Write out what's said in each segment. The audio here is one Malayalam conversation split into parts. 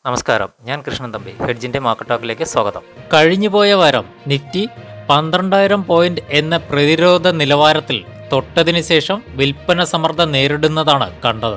നമസ്കാരം ഞാൻ കൃഷ്ണൻ തമ്പി ഹെഡ്ജിന്റെ മാർക്കറ്റ് ടോക്കിലേക്ക് സ്വാഗതം കഴിഞ്ഞുപോയ വാരം നിഫ്റ്റി പന്ത്രണ്ടായിരം പോയിന്റ് എന്ന പ്രതിരോധ നിലവാരത്തിൽ തൊട്ടതിന് ശേഷം വിൽപ്പന സമ്മർദ്ദം നേരിടുന്നതാണ് കണ്ടത്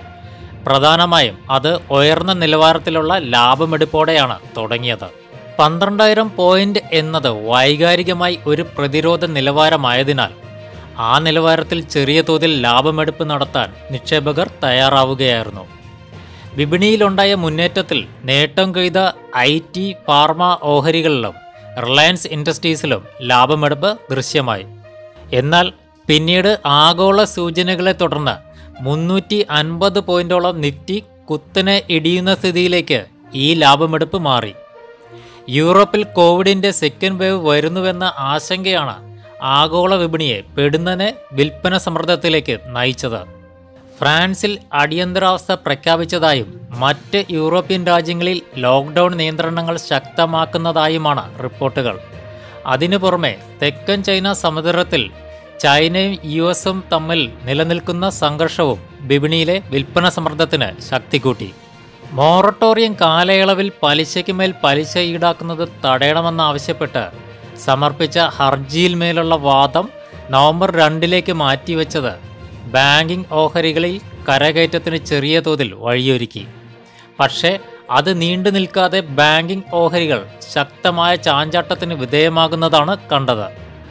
പ്രധാനമായും അത് ഉയർന്ന നിലവാരത്തിലുള്ള ലാഭമെടുപ്പോടെയാണ് തുടങ്ങിയത് പന്ത്രണ്ടായിരം പോയിന്റ് എന്നത് വൈകാരികമായി ഒരു പ്രതിരോധ നിലവാരമായതിനാൽ ആ നിലവാരത്തിൽ ചെറിയ തോതിൽ ലാഭമെടുപ്പ് നടത്താൻ നിക്ഷേപകർ തയ്യാറാവുകയായിരുന്നു വിപണിയിലുണ്ടായ മുന്നേറ്റത്തിൽ നേട്ടം കൊയ്ത ഐ ടി ഫാർമ ഓഹരികളിലും റിലയൻസ് ഇൻഡസ്ട്രീസിലും ലാഭമെടുപ്പ് ദൃശ്യമായി എന്നാൽ പിന്നീട് ആഗോള സൂചനകളെ തുടർന്ന് മുന്നൂറ്റി അൻപത് പോയിന്റോളം നിഫ്റ്റി കുത്തനെ ഇടിയുന്ന സ്ഥിതിയിലേക്ക് ഈ ലാഭമെടുപ്പ് മാറി യൂറോപ്പിൽ കോവിഡിന്റെ സെക്കൻഡ് വേവ് വരുന്നുവെന്ന ആശങ്കയാണ് ആഗോള വിപണിയെ പെടുന്നനെ വിൽപ്പന സമ്മർദ്ദത്തിലേക്ക് നയിച്ചത് ഫ്രാൻസിൽ അടിയന്തരാവസ്ഥ പ്രഖ്യാപിച്ചതായും മറ്റ് യൂറോപ്യൻ രാജ്യങ്ങളിൽ ലോക്ക്ഡൗൺ നിയന്ത്രണങ്ങൾ ശക്തമാക്കുന്നതായുമാണ് റിപ്പോർട്ടുകൾ അതിനു പുറമെ തെക്കൻ ചൈന സമുദ്രത്തിൽ ചൈനയും യു എസും തമ്മിൽ നിലനിൽക്കുന്ന സംഘർഷവും വിപണിയിലെ വിൽപ്പന സമ്മർദ്ദത്തിന് ശക്തി കൂട്ടി മൊറട്ടോറിയം കാലയളവിൽ പലിശയ്ക്ക് മേൽ പലിശ ഈടാക്കുന്നത് തടയണമെന്നാവശ്യപ്പെട്ട് സമർപ്പിച്ച ഹർജിയിൽ മേലുള്ള വാദം നവംബർ രണ്ടിലേക്ക് മാറ്റിവെച്ചത് ബാങ്കിംഗ് ഓഹരികളിൽ കരകയറ്റത്തിന് ചെറിയ തോതിൽ വഴിയൊരുക്കി പക്ഷേ അത് നീണ്ടു നിൽക്കാതെ ബാങ്കിംഗ് ഓഹരികൾ ശക്തമായ ചാഞ്ചാട്ടത്തിന് വിധേയമാകുന്നതാണ് കണ്ടത്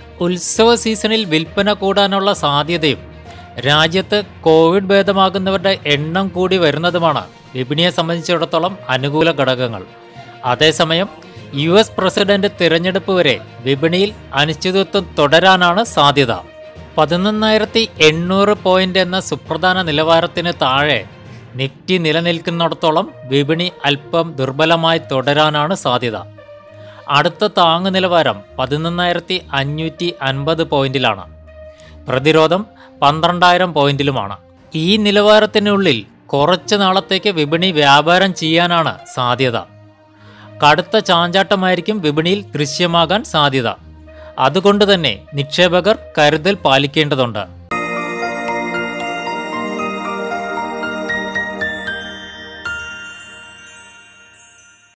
ഉത്സവ സീസണിൽ വിൽപ്പന കൂടാനുള്ള സാധ്യതയും രാജ്യത്ത് കോവിഡ് ഭേദമാകുന്നവരുടെ എണ്ണം കൂടി വരുന്നതുമാണ് വിപണിയെ സംബന്ധിച്ചിടത്തോളം അനുകൂല ഘടകങ്ങൾ അതേസമയം യു എസ് പ്രസിഡന്റ് തിരഞ്ഞെടുപ്പ് വരെ വിപണിയിൽ അനിശ്ചിതത്വം തുടരാനാണ് സാധ്യത പതിനൊന്നായിരത്തി എണ്ണൂറ് പോയിന്റ് എന്ന സുപ്രധാന നിലവാരത്തിന് താഴെ നിഫ്റ്റി നിലനിൽക്കുന്നിടത്തോളം വിപണി അല്പം ദുർബലമായി തുടരാനാണ് സാധ്യത അടുത്ത താങ്ങ് നിലവാരം പതിനൊന്നായിരത്തി അഞ്ഞൂറ്റി അൻപത് പോയിന്റിലാണ് പ്രതിരോധം പന്ത്രണ്ടായിരം പോയിന്റിലുമാണ് ഈ നിലവാരത്തിനുള്ളിൽ കുറച്ച് നാളത്തേക്ക് വിപണി വ്യാപാരം ചെയ്യാനാണ് സാധ്യത കടുത്ത ചാഞ്ചാട്ടമായിരിക്കും വിപണിയിൽ ദൃശ്യമാകാൻ സാധ്യത അതുകൊണ്ട് തന്നെ നിക്ഷേപകർ കരുതൽ പാലിക്കേണ്ടതുണ്ട്